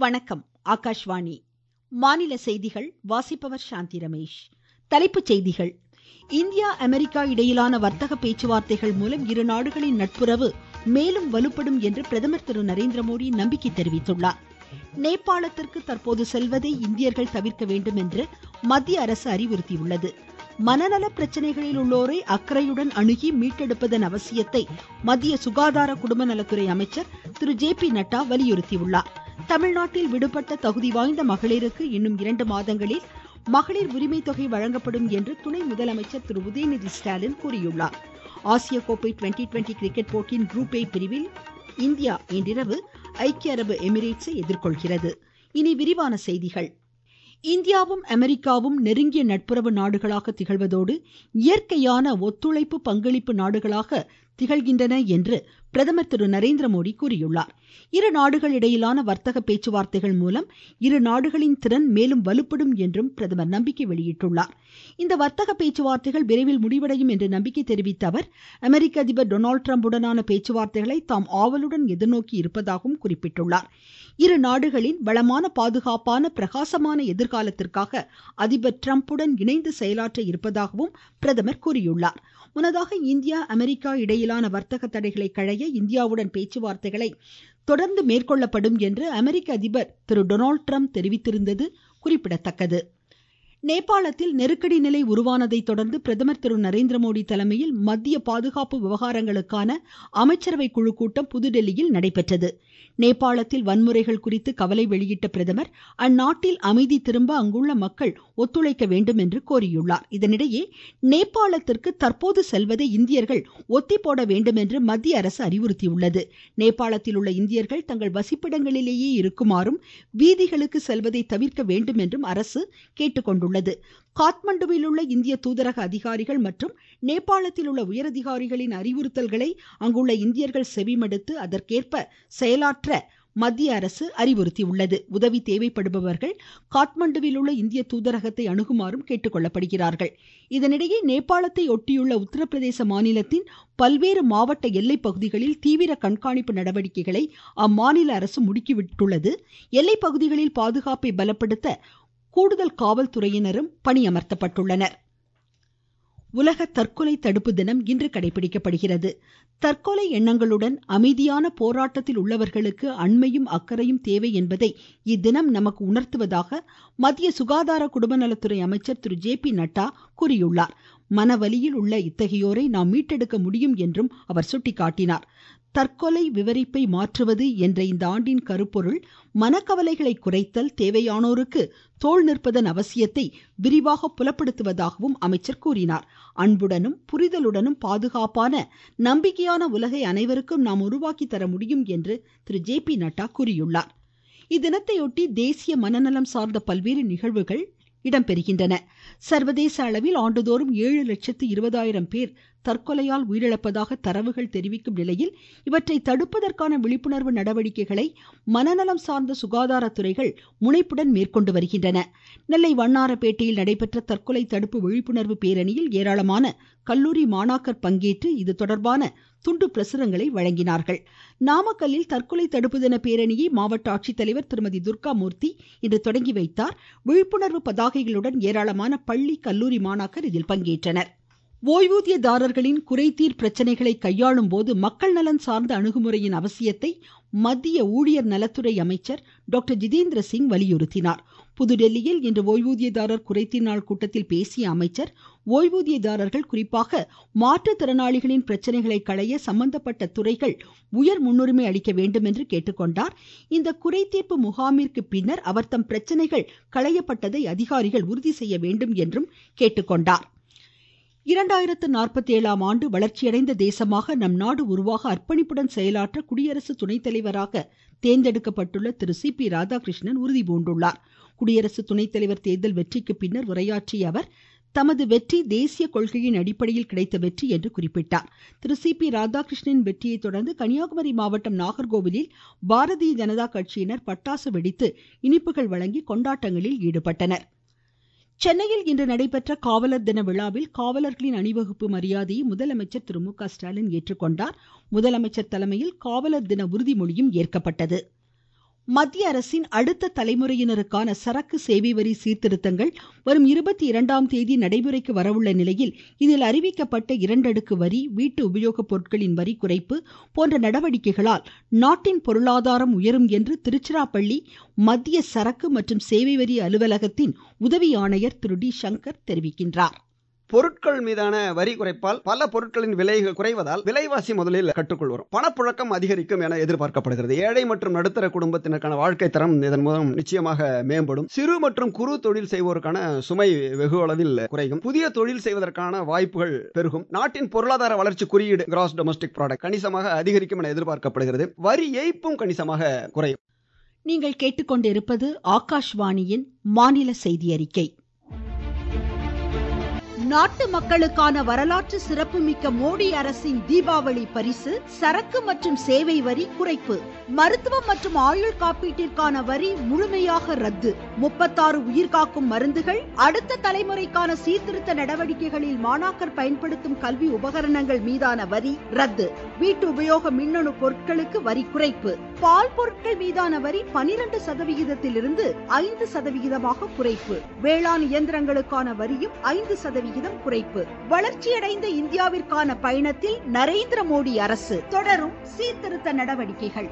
வணக்கம் ஆகாஷ்வாணி மாநில செய்திகள் வாசிப்பவர் சாந்தி ரமேஷ் தலைப்புச் செய்திகள் இந்தியா அமெரிக்கா இடையிலான வர்த்தக பேச்சுவார்த்தைகள் மூலம் இரு நாடுகளின் நட்புறவு மேலும் வலுப்படும் என்று பிரதமர் திரு நரேந்திரமோடி நம்பிக்கை தெரிவித்துள்ளார் நேபாளத்திற்கு தற்போது செல்வதை இந்தியர்கள் தவிர்க்க வேண்டும் என்று மத்திய அரசு அறிவுறுத்தியுள்ளது மனநல பிரச்சனைகளில் உள்ளோரை அக்கறையுடன் அணுகி மீட்டெடுப்பதன் அவசியத்தை மத்திய சுகாதார குடும்ப நலத்துறை அமைச்சர் திரு ஜே பி நட்டா வலியுறுத்தியுள்ளார் தமிழ்நாட்டில் விடுபட்ட தகுதி வாய்ந்த மகளிருக்கு இன்னும் இரண்டு மாதங்களில் மகளிர் உரிமை தொகை வழங்கப்படும் என்று துணை முதலமைச்சர் திரு உதயநிதி ஸ்டாலின் கூறியுள்ளார் ஆசிய கோப்பை டுவெண்டி டுவெண்டி கிரிக்கெட் போட்டியின் குரூப் ஏ பிரிவில் இந்தியா இன்றிரவு ஐக்கிய அரபு எமிரேட்ஸை எதிர்கொள்கிறது இனி விரிவான செய்திகள் இந்தியாவும் அமெரிக்காவும் நெருங்கிய நட்புறவு நாடுகளாக திகழ்வதோடு இயற்கையான ஒத்துழைப்பு பங்களிப்பு நாடுகளாக திகழ்கின்றன என்று பிரதமர் திரு நரேந்திரமோடி கூறியுள்ளார் இரு நாடுகள் இடையிலான வர்த்தக பேச்சுவார்த்தைகள் மூலம் இரு நாடுகளின் திறன் மேலும் வலுப்படும் என்றும் பிரதமர் நம்பிக்கை வெளியிட்டுள்ளார் இந்த வர்த்தக பேச்சுவார்த்தைகள் விரைவில் முடிவடையும் என்று நம்பிக்கை தெரிவித்த அவர் அமெரிக்க அதிபர் டொனால்டு டிரம்புடனான பேச்சுவார்த்தைகளை தாம் ஆவலுடன் எதிர்நோக்கி இருப்பதாகவும் குறிப்பிட்டுள்ளார் இரு நாடுகளின் வளமான பாதுகாப்பான பிரகாசமான எதிர்காலத்திற்காக அதிபர் டிரம்புடன் இணைந்து செயலாற்ற இருப்பதாகவும் பிரதமர் கூறியுள்ளார் முன்னதாக இந்தியா அமெரிக்கா இடையிலான வர்த்தக தடைகளை களைய இந்தியாவுடன் பேச்சுவார்த்தைகளை தொடர்ந்து மேற்கொள்ளப்படும் என்று அமெரிக்க அதிபர் திரு டொனால்டு டிரம்ப் தெரிவித்திருந்தது குறிப்பிடத்தக்கது நேபாளத்தில் நெருக்கடி நிலை உருவானதை தொடர்ந்து பிரதமர் திரு நரேந்திரமோடி தலைமையில் மத்திய பாதுகாப்பு விவகாரங்களுக்கான அமைச்சரவை குழு கூட்டம் புதுடெல்லியில் நடைபெற்றது நேபாளத்தில் வன்முறைகள் குறித்து கவலை வெளியிட்ட பிரதமர் அந்நாட்டில் அமைதி திரும்ப அங்குள்ள மக்கள் ஒத்துழைக்க வேண்டும் என்று கோரியுள்ளார் இதனிடையே நேபாளத்திற்கு தற்போது செல்வதை இந்தியர்கள் ஒத்தி போட வேண்டும் என்று மத்திய அரசு அறிவுறுத்தியுள்ளது நேபாளத்தில் உள்ள இந்தியர்கள் தங்கள் வசிப்பிடங்களிலேயே இருக்குமாறும் வீதிகளுக்கு செல்வதை தவிர்க்க வேண்டும் என்றும் அரசு கேட்டுக்கொண்டுள்ளது உள்ளது காத்மண்டுவில் உள்ள இந்திய தூதரக அதிகாரிகள் மற்றும் நேபாளத்தில் உள்ள உயரதிகாரிகளின் அறிவுறுத்தல்களை அங்குள்ள இந்தியர்கள் செவிமடுத்து அதற்கேற்ப செயலாற்ற மத்திய அரசு அறிவுறுத்தியுள்ளது உதவி தேவைப்படுபவர்கள் காத்மண்டுவில் உள்ள இந்திய தூதரகத்தை அணுகுமாறும் கேட்டுக்கொள்ளப்படுகிறார்கள் இதனிடையே நேபாளத்தை ஒட்டியுள்ள உத்தரப்பிரதேச மாநிலத்தின் பல்வேறு மாவட்ட எல்லை பகுதிகளில் தீவிர கண்காணிப்பு நடவடிக்கைகளை அம்மாநில அரசு முடுக்கிவிட்டுள்ளது எல்லை பகுதிகளில் பாதுகாப்பை பலப்படுத்த கூடுதல் காவல்துறையினரும் பணியமர்த்தப்பட்டுள்ளனர் உலக தற்கொலை தடுப்பு தினம் இன்று கடைபிடிக்கப்படுகிறது தற்கொலை எண்ணங்களுடன் அமைதியான போராட்டத்தில் உள்ளவர்களுக்கு அண்மையும் அக்கறையும் தேவை என்பதை இத்தினம் நமக்கு உணர்த்துவதாக மத்திய சுகாதார குடும்ப நலத்துறை அமைச்சர் திரு ஜே பி நட்டா கூறியுள்ளார் மனவலியில் உள்ள இத்தகையோரை நாம் மீட்டெடுக்க முடியும் என்றும் அவர் சுட்டிக்காட்டினார் தற்கொலை விவரிப்பை மாற்றுவது என்ற இந்த ஆண்டின் கருப்பொருள் மனக்கவலைகளை குறைத்தல் தேவையானோருக்கு தோள் நிற்பதன் அவசியத்தை விரிவாக புலப்படுத்துவதாகவும் அமைச்சர் கூறினார் அன்புடனும் புரிதலுடனும் பாதுகாப்பான நம்பிக்கையான உலகை அனைவருக்கும் நாம் உருவாக்கி தர முடியும் என்று திரு ஜே பி நட்டா கூறியுள்ளார் இத்தினத்தையொட்டி தேசிய மனநலம் சார்ந்த பல்வேறு நிகழ்வுகள் இடம்பெறுகின்றன சர்வதேச அளவில் ஆண்டுதோறும் ஏழு லட்சத்து இருபதாயிரம் பேர் தற்கொலையால் உயிரிழப்பதாக தரவுகள் தெரிவிக்கும் நிலையில் இவற்றை தடுப்பதற்கான விழிப்புணர்வு நடவடிக்கைகளை மனநலம் சார்ந்த சுகாதாரத்துறைகள் முனைப்புடன் மேற்கொண்டு வருகின்றன நெல்லை வண்ணாரப்பேட்டையில் நடைபெற்ற தற்கொலை தடுப்பு விழிப்புணர்வு பேரணியில் ஏராளமான கல்லூரி மாணாக்கர் பங்கேற்று இது தொடர்பான துண்டு பிரசுரங்களை வழங்கினார்கள் நாமக்கல்லில் தற்கொலை தடுப்பு தின பேரணியை மாவட்ட ஆட்சித்தலைவர் திருமதி துர்கா மூர்த்தி இன்று தொடங்கி வைத்தார் விழிப்புணர்வு பதாகைகளுடன் ஏராளமான பள்ளி கல்லூரி மாணாக்கர் இதில் பங்கேற்றனர் ஓய்வூதியதாரர்களின் குறைதீர் பிரச்சனைகளை கையாளும் போது மக்கள் நலன் சார்ந்த அணுகுமுறையின் அவசியத்தை மத்திய ஊழியர் நலத்துறை அமைச்சர் டாக்டர் ஜிதேந்திர சிங் வலியுறுத்தினார் புதுடெல்லியில் இன்று ஓய்வூதியதாரர் குறைதீர் நாள் கூட்டத்தில் பேசிய அமைச்சர் ஓய்வூதியதாரர்கள் குறிப்பாக மாற்றுத்திறனாளிகளின் பிரச்சனைகளை களைய சம்பந்தப்பட்ட துறைகள் உயர் முன்னுரிமை அளிக்க வேண்டும் என்று கேட்டுக்கொண்டார் இந்த குறைதீர்ப்பு முகாமிற்கு பின்னர் அவர் தம் பிரச்சனைகள் களையப்பட்டதை அதிகாரிகள் உறுதி செய்ய வேண்டும் என்றும் கேட்டுக்கொண்டார் இரண்டாயிரத்து நாற்பத்தி ஏழாம் ஆண்டு வளர்ச்சியடைந்த தேசமாக நம் நாடு உருவாக அர்ப்பணிப்புடன் செயலாற்ற குடியரசு துணைத் தலைவராக தேர்ந்தெடுக்கப்பட்டுள்ள திரு சி பி ராதாகிருஷ்ணன் உறுதி பூண்டுள்ளார் குடியரசு துணைத் தலைவர் தேர்தல் வெற்றிக்கு பின்னர் உரையாற்றிய அவர் தமது வெற்றி தேசிய கொள்கையின் அடிப்படையில் கிடைத்த வெற்றி என்று குறிப்பிட்டார் திரு சி பி ராதாகிருஷ்ணனின் வெற்றியை தொடர்ந்து கன்னியாகுமரி மாவட்டம் நாகர்கோவிலில் பாரதிய ஜனதா கட்சியினர் பட்டாசு வெடித்து இனிப்புகள் வழங்கி கொண்டாட்டங்களில் ஈடுபட்டனர் சென்னையில் இன்று நடைபெற்ற காவலர் தின விழாவில் காவலர்களின் அணிவகுப்பு மரியாதையை முதலமைச்சர் திரு மு க ஸ்டாலின் ஏற்றுக்கொண்டார் முதலமைச்சர் தலைமையில் காவலர் தின உறுதிமொழியும் ஏற்கப்பட்டது மத்திய அரசின் அடுத்த தலைமுறையினருக்கான சரக்கு சேவை வரி சீர்திருத்தங்கள் வரும் இருபத்தி இரண்டாம் தேதி நடைமுறைக்கு வரவுள்ள நிலையில் இதில் அறிவிக்கப்பட்ட இரண்டடுக்கு வரி வீட்டு உபயோகப் பொருட்களின் வரி குறைப்பு போன்ற நடவடிக்கைகளால் நாட்டின் பொருளாதாரம் உயரும் என்று திருச்சிராப்பள்ளி மத்திய சரக்கு மற்றும் சேவை வரி அலுவலகத்தின் உதவி ஆணையர் திரு டி சங்கர் தெரிவிக்கின்றார் பொருட்கள் மீதான வரி குறைப்பால் பல பொருட்களின் விலை குறைவதால் விலைவாசி முதலில் கட்டுக்குள் வரும் பணப்புழக்கம் அதிகரிக்கும் என எதிர்பார்க்கப்படுகிறது ஏழை மற்றும் நடுத்தர குடும்பத்தினருக்கான வாழ்க்கை தரம் இதன் மூலம் நிச்சயமாக மேம்படும் சிறு மற்றும் குறு தொழில் செய்வோருக்கான சுமை வெகு அளவில் குறையும் புதிய தொழில் செய்வதற்கான வாய்ப்புகள் பெருகும் நாட்டின் பொருளாதார வளர்ச்சி குறியீடு கிராஸ் டொமஸ்டிக் ப்ராடக்ட் கணிசமாக அதிகரிக்கும் என எதிர்பார்க்கப்படுகிறது வரி ஏய்ப்பும் கணிசமாக குறையும் நீங்கள் கேட்டுக்கொண்டிருப்பது ஆகாஷ்வாணியின் மாநில செய்தி அறிக்கை நாட்டு மக்களுக்கான வரலாற்று சிறப்புமிக்க மோடி அரசின் தீபாவளி பரிசு சரக்கு மற்றும் சேவை வரி குறைப்பு மருத்துவம் மற்றும் ஆயுள் காப்பீட்டிற்கான வரி முழுமையாக ரத்து முப்பத்தாறு உயிர்காக்கும் மருந்துகள் அடுத்த தலைமுறைக்கான சீர்திருத்த நடவடிக்கைகளில் மாணாக்கர் பயன்படுத்தும் கல்வி உபகரணங்கள் மீதான வரி ரத்து வீட்டு உபயோக மின்னணு பொருட்களுக்கு வரி குறைப்பு பால் பொருட்கள் மீதான வரி பனிரெண்டு சதவிகிதத்திலிருந்து ஐந்து சதவிகிதமாக குறைப்பு வேளாண் இயந்திரங்களுக்கான வரியும் ஐந்து சதவிகிதம் குறைப்பு வளர்ச்சியடைந்த இந்தியாவிற்கான பயணத்தில் நரேந்திர மோடி அரசு தொடரும் சீர்திருத்த நடவடிக்கைகள்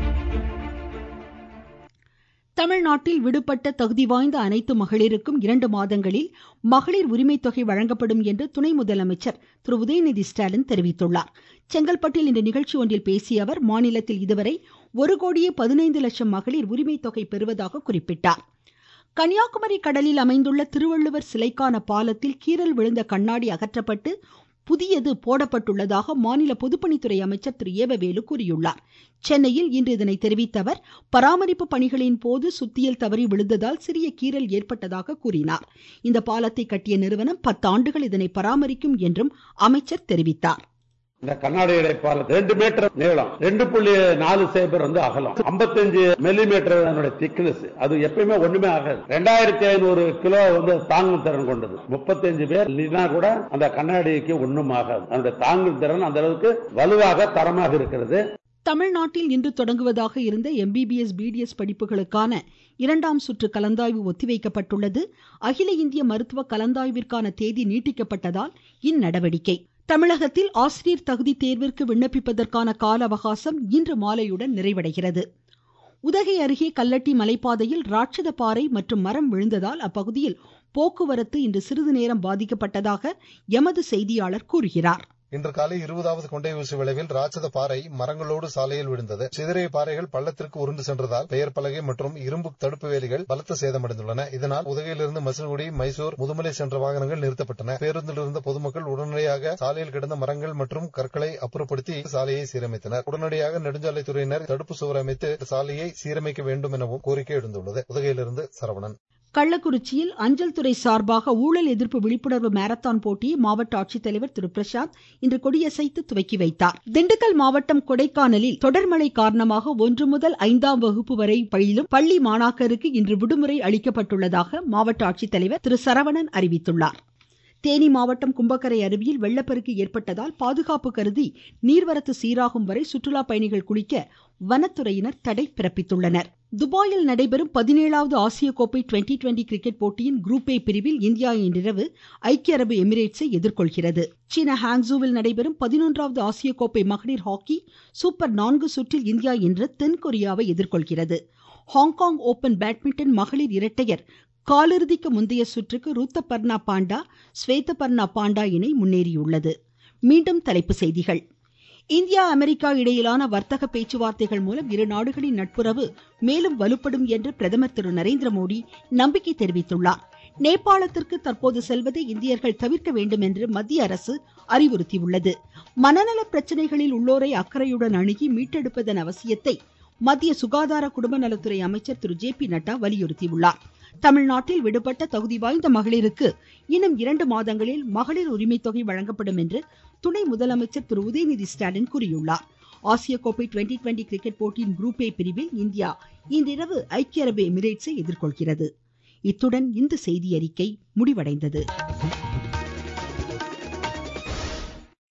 தமிழ்நாட்டில் விடுபட்ட தகுதி வாய்ந்த அனைத்து மகளிருக்கும் இரண்டு மாதங்களில் மகளிர் உரிமை தொகை வழங்கப்படும் என்று துணை முதலமைச்சர் திரு உதயநிதி ஸ்டாலின் தெரிவித்துள்ளார் செங்கல்பட்டில் இன்று நிகழ்ச்சி ஒன்றில் பேசிய அவர் மாநிலத்தில் இதுவரை ஒரு கோடியே பதினைந்து லட்சம் மகளிர் உரிமை தொகை பெறுவதாக குறிப்பிட்டார் கன்னியாகுமரி கடலில் அமைந்துள்ள திருவள்ளுவர் சிலைக்கான பாலத்தில் கீறல் விழுந்த கண்ணாடி அகற்றப்பட்டு புதியது போடப்பட்டுள்ளதாக மாநில பொதுப்பணித்துறை அமைச்சர் திரு ஏவவேலு கூறியுள்ளார் சென்னையில் இன்று இதனை தெரிவித்த அவர் பராமரிப்பு பணிகளின் போது சுத்தியல் தவறி விழுந்ததால் சிறிய கீறல் ஏற்பட்டதாக கூறினார் இந்த பாலத்தை கட்டிய நிறுவனம் பத்தாண்டுகள் இதனை பராமரிக்கும் என்றும் அமைச்சர் தெரிவித்தார் இந்த கண்ணாடி இடைப்பாலம் ரெண்டு மீட்டர் நீளம் ரெண்டு புள்ளி நாலு சைபர் வந்து அகலம் ஐம்பத்தஞ்சு மில்லிமீட்டர் அதனுடைய திக்னஸ் அது எப்பயுமே ஒண்ணுமே ஆகாது ரெண்டாயிரத்தி ஐநூறு கிலோ வந்து தாங்கும் திறன் கொண்டது முப்பத்தஞ்சு பேர் இல்லைன்னா கூட அந்த கண்ணாடிக்கு ஒண்ணும் ஆகாது அதனுடைய தாங்கும் திறன் அந்த அளவுக்கு வலுவாக தரமாக இருக்கிறது தமிழ்நாட்டில் இன்று தொடங்குவதாக இருந்த எம்பிபிஎஸ் பிடிஎஸ் படிப்புகளுக்கான இரண்டாம் சுற்று கலந்தாய்வு ஒத்திவைக்கப்பட்டுள்ளது அகில இந்திய மருத்துவ கலந்தாய்விற்கான தேதி நீட்டிக்கப்பட்டதால் இந்நடவடிக்கை தமிழகத்தில் ஆசிரியர் தகுதி தேர்விற்கு விண்ணப்பிப்பதற்கான கால அவகாசம் இன்று மாலையுடன் நிறைவடைகிறது உதகை அருகே கல்லட்டி மலைப்பாதையில் ராட்சத பாறை மற்றும் மரம் விழுந்ததால் அப்பகுதியில் போக்குவரத்து இன்று சிறிது நேரம் பாதிக்கப்பட்டதாக எமது செய்தியாளர் கூறுகிறார் இன்று காலை இருபதாவது கொண்டை ஊசி விளைவில் ராட்சத பாறை மரங்களோடு சாலையில் விழுந்தது சிதறிய பாறைகள் பள்ளத்திற்கு உருண்டு சென்றதால் பெயர் பலகை மற்றும் இரும்பு தடுப்பு வேலிகள் பலத்த சேதமடைந்துள்ளன இதனால் உதகையிலிருந்து மசில்குடி மைசூர் முதுமலை சென்ற வாகனங்கள் நிறுத்தப்பட்டன பேருந்தில் இருந்த பொதுமக்கள் உடனடியாக சாலையில் கிடந்த மரங்கள் மற்றும் கற்களை அப்புறப்படுத்தி சாலையை சீரமைத்தனர் உடனடியாக நெடுஞ்சாலைத்துறையினர் தடுப்பு சுவர் அமைத்து சாலையை சீரமைக்க வேண்டும் எனவும் கோரிக்கை எழுந்துள்ளது உதகையிலிருந்து சரவணன் கள்ளக்குறிச்சியில் அஞ்சல் துறை சார்பாக ஊழல் எதிர்ப்பு விழிப்புணர்வு மாரத்தான் போட்டியை மாவட்ட ஆட்சித்தலைவர் திரு பிரசாந்த் இன்று கொடியசைத்து துவக்கி வைத்தார் திண்டுக்கல் மாவட்டம் கொடைக்கானலில் தொடர்மழை காரணமாக ஒன்று முதல் ஐந்தாம் வகுப்பு வரை பயிலும் பள்ளி மாணாக்கருக்கு இன்று விடுமுறை அளிக்கப்பட்டுள்ளதாக மாவட்ட ஆட்சித்தலைவர் திரு சரவணன் அறிவித்துள்ளார் தேனி மாவட்டம் கும்பக்கரை அருவியில் வெள்ளப்பெருக்கு ஏற்பட்டதால் பாதுகாப்பு கருதி நீர்வரத்து சீராகும் வரை சுற்றுலா பயணிகள் குளிக்க வனத்துறையினர் தடை பிறப்பித்துள்ளனர் துபாயில் நடைபெறும் பதினேழாவது ஆசிய கோப்பை டுவெண்டி டுவெண்டி கிரிக்கெட் போட்டியின் குரூப் ஏ பிரிவில் இந்தியா இன்றிரவு ஐக்கிய அரபு எமிரேட்ஸை எதிர்கொள்கிறது சீன ஹாங்ஸூவில் நடைபெறும் பதினொன்றாவது ஆசிய கோப்பை மகளிர் ஹாக்கி சூப்பர் நான்கு சுற்றில் இந்தியா இன்று தென்கொரியாவை எதிர்கொள்கிறது ஹாங்காங் ஓபன் பேட்மிண்டன் மகளிர் இரட்டையர் காலிறுதிக்கு முந்தைய சுற்றுக்கு ரூத்தபர்ணா பாண்டா ஸ்வேதபர்ணா பாண்டா இணை முன்னேறியுள்ளது மீண்டும் தலைப்புச் செய்திகள் இந்தியா அமெரிக்கா இடையிலான வர்த்தக பேச்சுவார்த்தைகள் மூலம் இரு நாடுகளின் நட்புறவு மேலும் வலுப்படும் என்று பிரதமர் திரு நரேந்திர மோடி நம்பிக்கை தெரிவித்துள்ளார் நேபாளத்திற்கு தற்போது செல்வதை இந்தியர்கள் தவிர்க்க வேண்டும் என்று மத்திய அரசு அறிவுறுத்தியுள்ளது மனநல பிரச்சனைகளில் உள்ளோரை அக்கறையுடன் அணுகி மீட்டெடுப்பதன் அவசியத்தை மத்திய சுகாதார குடும்ப நலத்துறை அமைச்சர் திரு ஜே பி நட்டா வலியுறுத்தியுள்ளார் தமிழ்நாட்டில் விடுபட்ட தகுதி வாய்ந்த மகளிருக்கு இன்னும் இரண்டு மாதங்களில் மகளிர் உரிமை தொகை வழங்கப்படும் என்று துணை முதலமைச்சர் திரு உதயநிதி ஸ்டாலின் கூறியுள்ளார் ஆசிய கோப்பை டுவெண்டி டுவெண்டி கிரிக்கெட் போட்டியின் குரூப் ஏ பிரிவில் இந்தியா இன்றிரவு ஐக்கிய அரபு எமிரேட்ஸை எதிர்கொள்கிறது இத்துடன் இந்த செய்தியறிக்கை முடிவடைந்தது